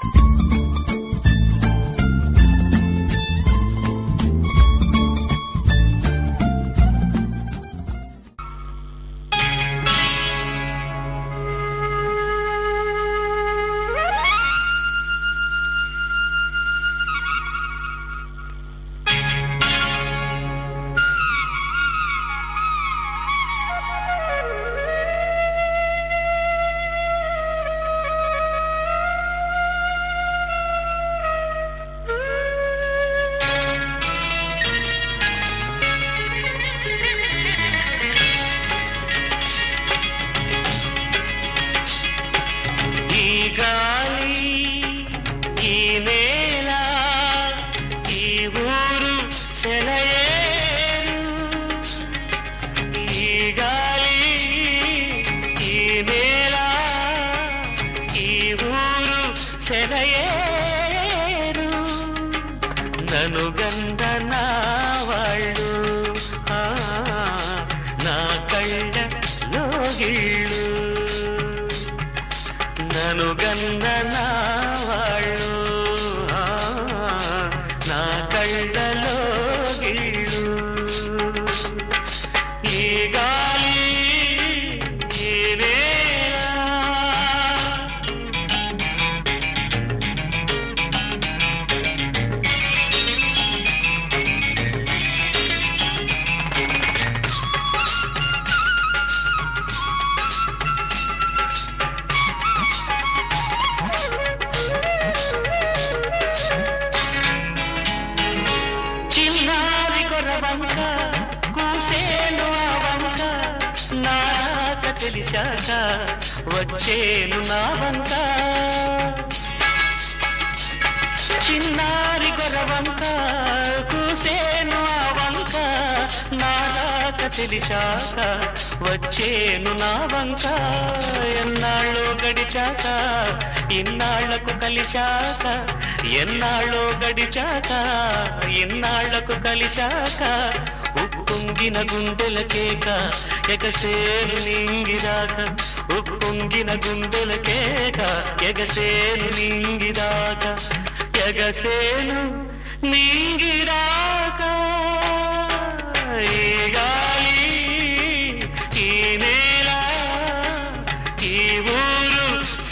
ఈ గాలి ఈ నేల ఈ ఊరు సెలయేరు ఈ గాలి ఈ నేల ఈ ఊరు సెలయేరు నను గంధ నా వాళ్ళు ఆ, నా కళ్ళ లోగిళ్ళు నను గన్న నా వాళ్ళు ఆ, నా కళ్ళలో గిళ్ళు ఈ గాలి ఈ నేల చిన్నారి కొరవంక కూసేను ఆ వంక నాక తెలిసాక వచ్చేను నా వంక చిన్నారి కొరవంక కూసేను ఆ వంక నాక తెలిసాక వచ్చేను నా వంక ఎన్నాళ్ళు గడిచాక ఇన్నాళ్లకు కలిశాక ఎన్నాళ్ళో గడిచాక ఇన్నాళ్లకు కలిశాక ఉప్పొంగిన గుండెల కేక ఎగసేను నింగిదాక ఉప్పొంగిన గుండెల కేక ఎగసేను నింగిదాక ఎగసేను నింగిదాక ఈ గాలి ఈ నేల ఈ ఊరు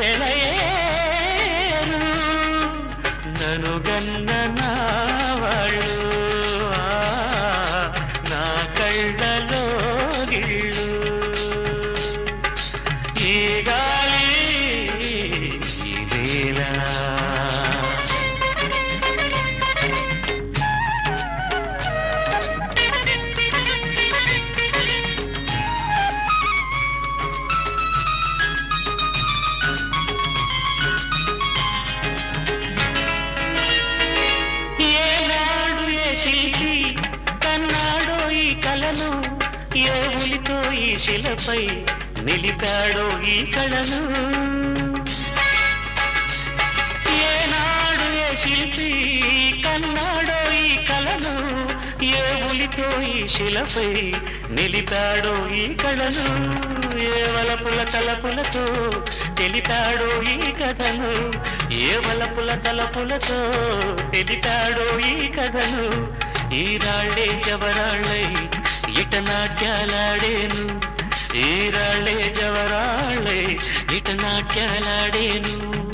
సెలయేరు నను గన్న నా వాళ్ళు ఆ, నా కళ్ళలో గిళ్ళు ఈ గాలి ఈ నేల ఏనాడు ఏ శిల్పి కన్నాడో ఈ కలను ఏ ఉలితో ఈ శిలపై నిలిపాడో ఈ కళను ఏనాడు ఏ శిల్పి కన్నాడో ఈ కలను ఏ ఉలితో ఈ శిలపై నిలిపాడో ఈ కళను ఏ వలపుల తలపులతో తెలిపాడో ఈ కథను ఏ వలపుల తలపులతో తెలిపాడో ఈ కథను ఈ రాళ్ళే జవరాళ్ళై ఇట నాట్యాలాడేను ఈ రాళ్ళే జవరాళ్ళై ఇట నాట్యాలాడేను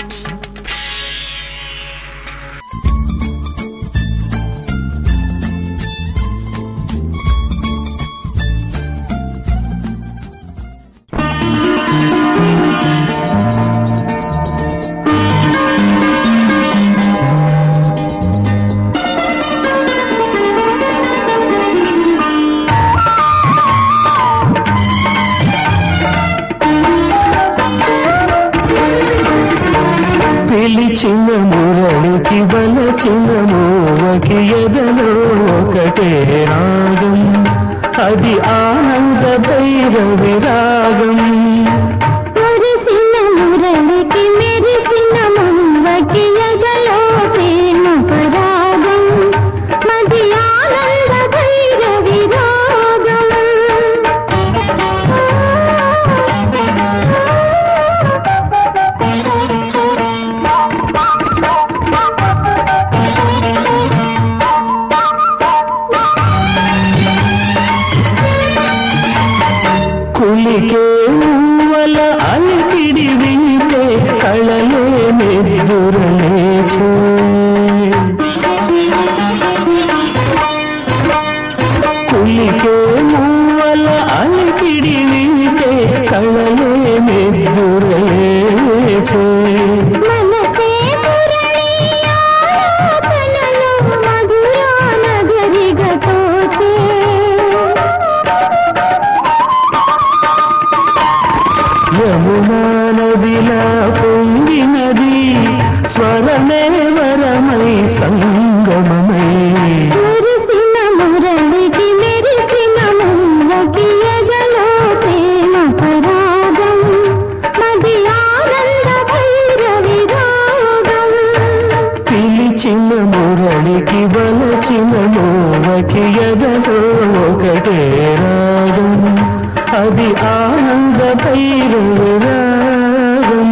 పిలిచిన మురళికి బలచిన మూవకి ఎదలో ఒకటే రాగం అది ఆనంద భైరవి రాగం మురిసిన మురళికి మెరిసిన మువ్వకి ఎదలో ప్రేమ పరాగం మది ఆనంద భైరవి రాగం కులికే మూవల అలికిడి వింటే కళలే మెదురలేచే కులికే మూవల అలికిడి వింటే కళలే మెదురలేచే మనసే మురళీయాతనలో మధురా నగరిగా తోచే యమునా నదిలా పొంగినది స్వరమే వరమై సంగమమై మురిసిన మురళికి మెరిసిన మువ్వకి ఎగలో ప్రేమ పరాగం మది ఆనంద భైరవి రాగం పిలిచిన మురళికి వలచిన మోవకి ఎదలో ఒకటే రాగం అది ఆనంద భైరవి రాగం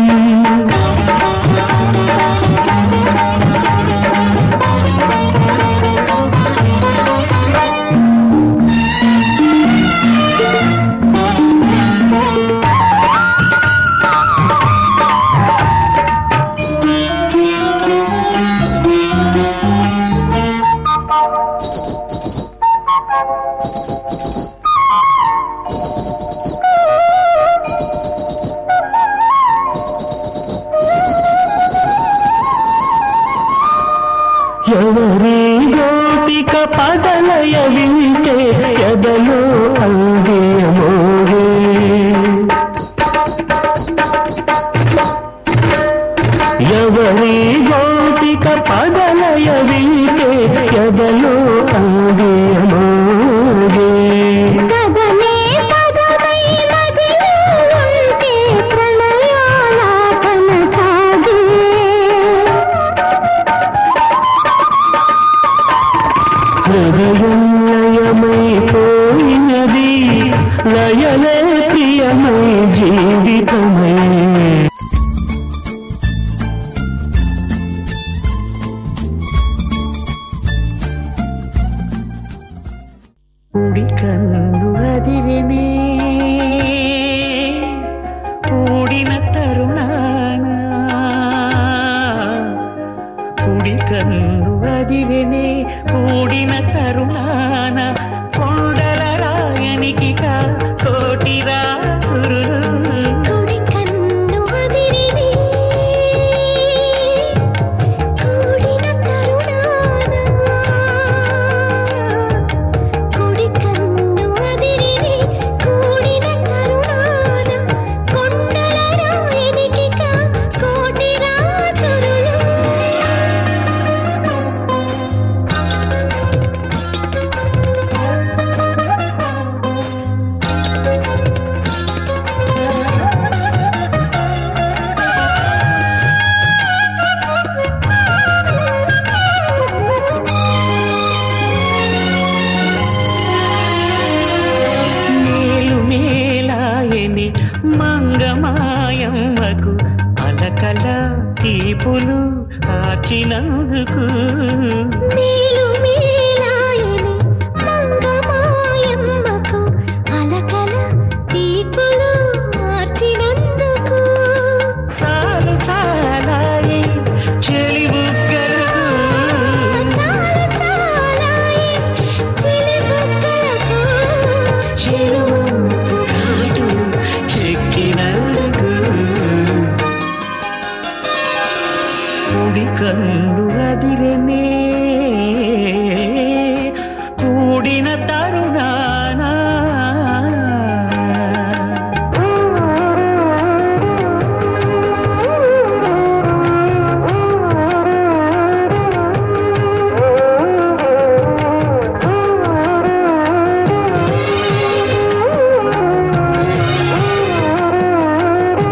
ఎవరి గోపిక పదలయ వింటే ఎదలో అందియమోగే ఎవరి గోపిక పదలయ వింటే ఎదలో అందియమోగే కదలే పదమై మదిలో ఉంటే ప్రణయాలాపన సాగే హృదయం లయమైపోయినది లయలే ప్రియమై జీవితమై కుడి కన్ను అదిరినే కూడిన తరుణాన కుడి కన్ను అదిరినే కూడిన తరుణాన కొండల రాయనికి కోటి రాసురులు కుడి కన్ను అదిరిని కూడిన కరుణాన కుడి కన్ను అదిరిని కూడిన కరుణాన కొండల రాయనికి కోటి రాతురులు మేలు మేలాయని మంగమాయమ్మకు అలకల తీపులు ఆచినందుకు మేలు మేలాయని మంగమాయమ్మకు అలకల తీపులు మార్చినందుకు సాలు సాలాయి చెలి బుగ్గలకు చాలు చాలాయి చిలిబుగ్గలకు చెరువంపు ఘాటు చెక్కినందుకు కుడి కన్ను అదిరనే కూడిన తరుణానా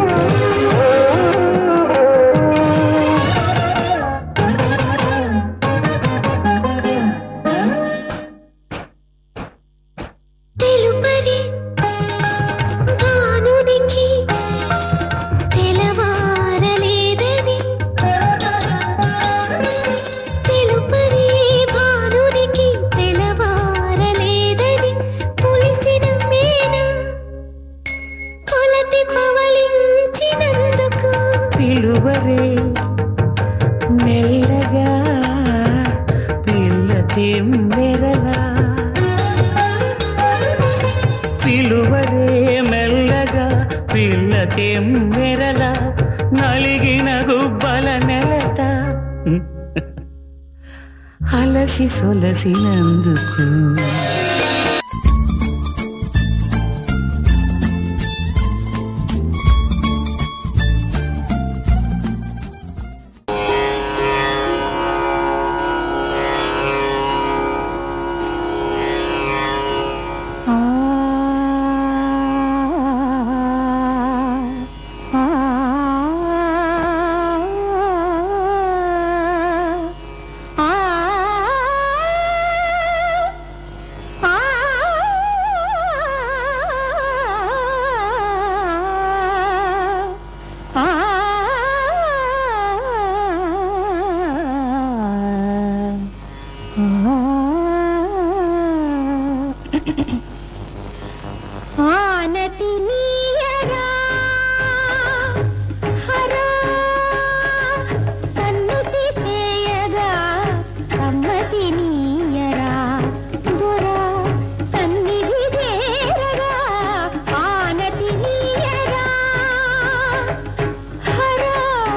ఆ తెమ్మెరలా పిలువరే మెల్లగా పిల్ల తెమ్మెరలా నలిగిన గుబ్బల నెలట అలసి సొలసినందుకు ఆనతి నీయరా హరా సన్నుతి చేయగా సమ్మతి నీయరా దొరా సన్నిధి చేరగా ఆనతి నీయరా హరా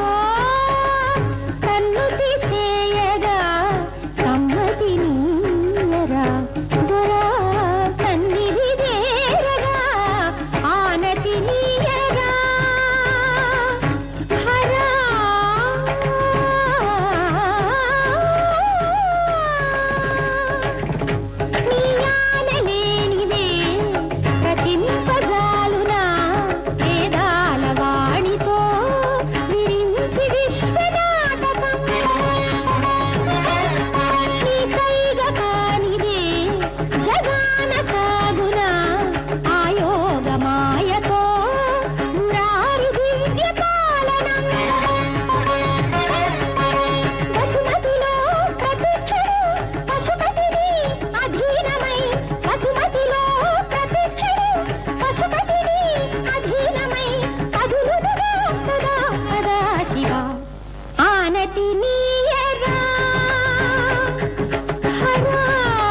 సన్నుతి చేయగా సమ్మతి నీయరా దొరా సన్నిధి చేరగా ఆనతి నీయరా హరా నీయాలలేనిదే రచింపజాలునా వేదాల వాణితో విరించి విశ్వనాటకం నీ సైగ కానిదే జగాన సాగునా ఆయోగ మాయతో మురారి దివ్య పాలనం వసుమతిలో ప్రతిక్షణం పశుపతిని అధీనమై వసుమతిలో ప్రతిక్షణం పశుపతిని అధీనమై అదులుదుగా సదా సదా శివ ఆనతి నీయరా హరా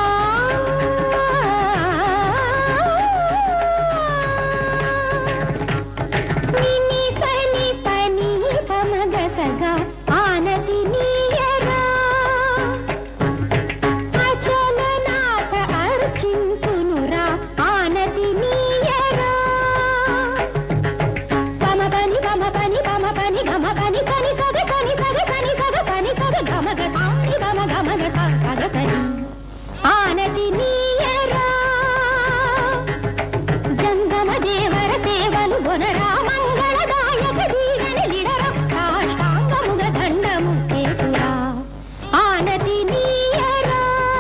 నిని సని పని పమగ సగా ఆనతి నీయరా అచలనాథ అర్చింతునురా ఆనతి నీయరా పమ పని పమ పని పమ పని గమ పని సని సగ సని సగ సని సగ పని సగ గమ గ సాని గమ గమ గ స సగ సని ఆనతి నీయరా జంగమ దేవర సేవలు గొనరా మంగళదాయక దీవెని లిడర సాష్టాంగముగ దండము సేతురా ఆనతి నీయరా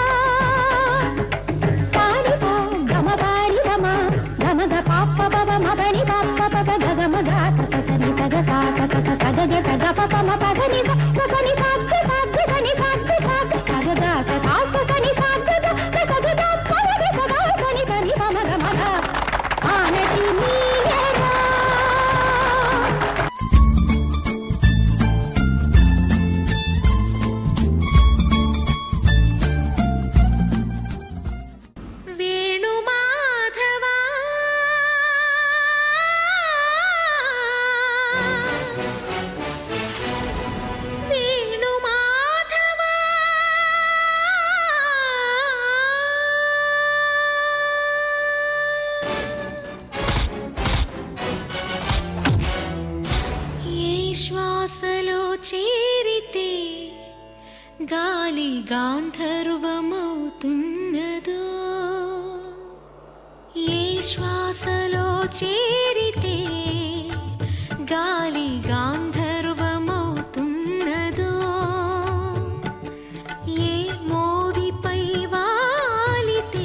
సానిప గమ పారి గమ గమ గ పాప పవ మదని పాప పవ గగ మగ స స సని సగ సా స స స సగ గ సగ పప మ పద ని స స సని సగ్గ సగ్గ సని సగ్గ సగ్గ సగ గ స సా స సని సగ్గ గ గ సగ గ పవ గ సగ సని పని పమ గ మగ ఆనతి నీయరా వేణుమాధవా వేణుమాధవా ఏ శ్వాసలో చేరితే గాలి గాంధర్వమవుతున్నదో ఏ శ్వాసలో చేరితే గాలి గాంధర్వమవుతున్నదో ఏ మోవిపై వాలితే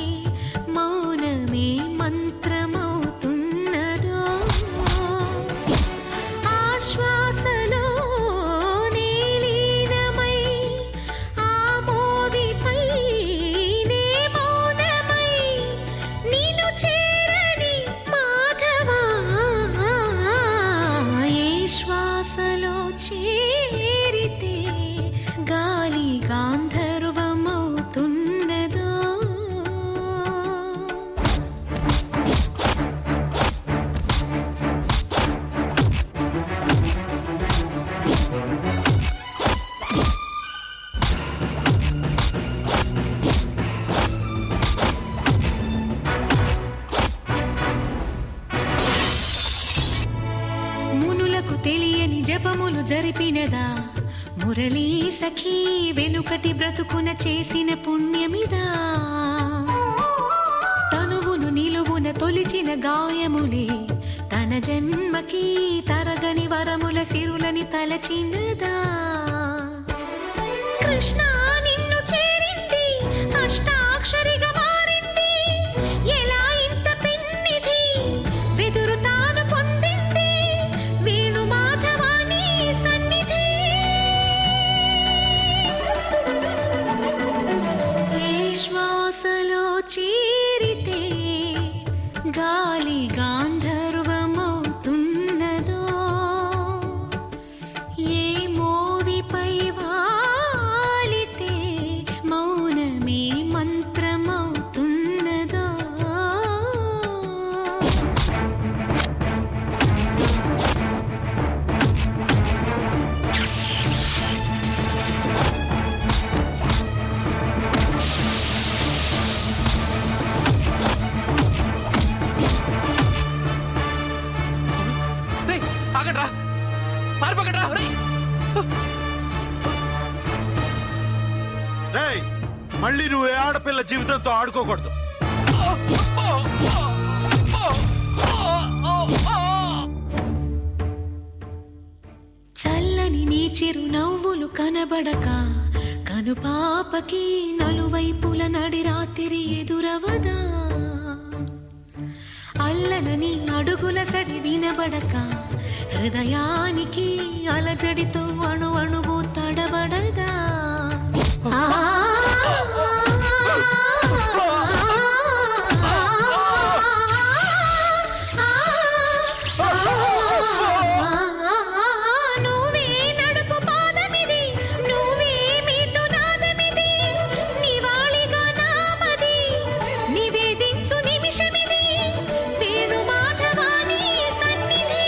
మౌనమే మంత్రమవుతున్నదో ఆశ్వాసలో నీలీనమై ఆ మోవిపై నే మౌనమై నిన్ను చేరని మాధవా మురళీ సఖీ వెనుకటి బ్రతుకున చేసిన పుణ్యమిదా తనువును నిలువున తొలిచిన గాయములే తన జన్మకి తరగని వరముల సిరులని తలచినదా కృష్ణ నిన్ను చేరింది అష్టాక్షరిగా మారింది ఎలా ఇంత పెన్నిధి వెదురు తాను పొందింది వేణు మాధవాని సన్నిధి ఏ శ్వాసలో చేరితే గాలి గాంధర్వమవుతున్నదో ఏ మోవిపై వాలితే మౌనమే మంత్రమవుతున్నదో రేయ్, ఆగండ్రా పారిపోకండ్రా రేయ్. రేయ్ మళ్ళీ నువ్వు ఏ ఆడపిల్ల జీవితంతో ఆడుకోకూడదు చల్లని నీ చిరు నవ్వులు కనబడక కనుపాపకి నలువైపుల నడి రాత్రి ఎదురవదా అల్లనని అడుగుల సడి వినబడక హృదయానికి అలజడితో అణు అణువు తడబడదా ఆ నువ్వే నడుపు పాదమిది నువ్వే మీటు నాదమిది నివాళిగా నామది నివేదించు నిమిషమిది వేణు మాధవాని సన్నిధి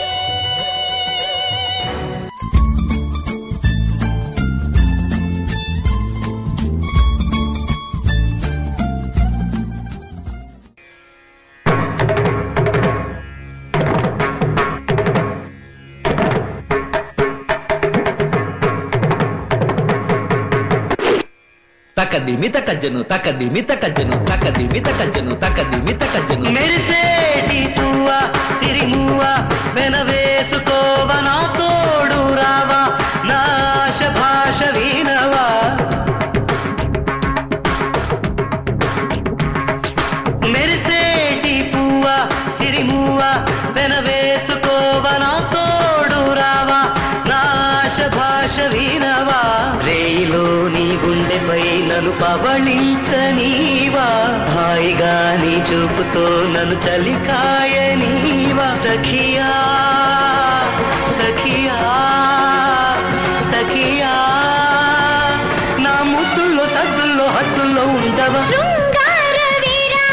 తకదిమి తకజ్జను తకదిమి తకజ్జను తకదిమి తకజ్జను తకదిమి తకజ్జను మెరిసేటి పువ్వ సిరిమువ్వ వెనవేసుకోవ నా తోడు రావా నాశ భాష వినవా మెరిసేటి పువ్వ సిరిమువ్వ వెనవేసుకోవ నా తోడు రావా నాశ భాష వినవా రేయిలో నీ గుండెపై నన్ను పవళించనీవా హాయిగా నీ చూపుతో నన్ను చలికాయనీవా సఖియా సఖియా సఖియా నా ముద్దుల్లో సద్దుల్లో హద్దుల్లో ఉండవా శృంగార వీరా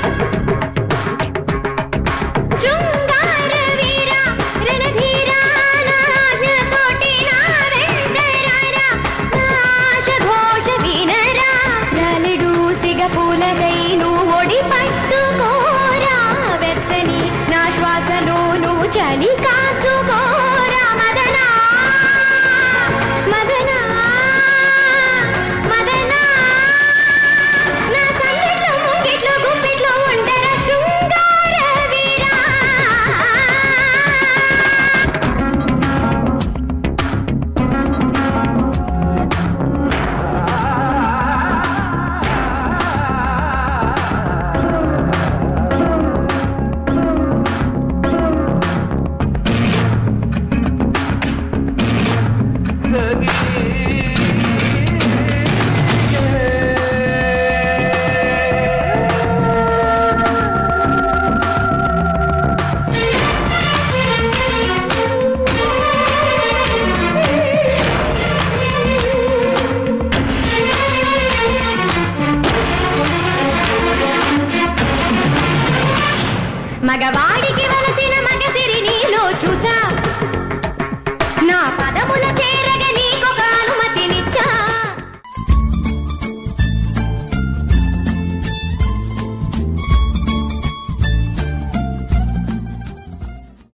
శృంగార వీరా రణధీరా నాజ్ఞతోటి నా వెంటరారా నాశ ఘోష వినరా నలుడు సిగ పూలదై నువ్వు ఒడి పట్టుకోరా వెచ్చని నా శ్వాసలో నువ్వు చలి కాచుకోరా మదనా మదనా మదనా నా సంగిట్లో ముంగిట్లో గుప్పిట్లో ఉండరా శృంగార వీరా మగవా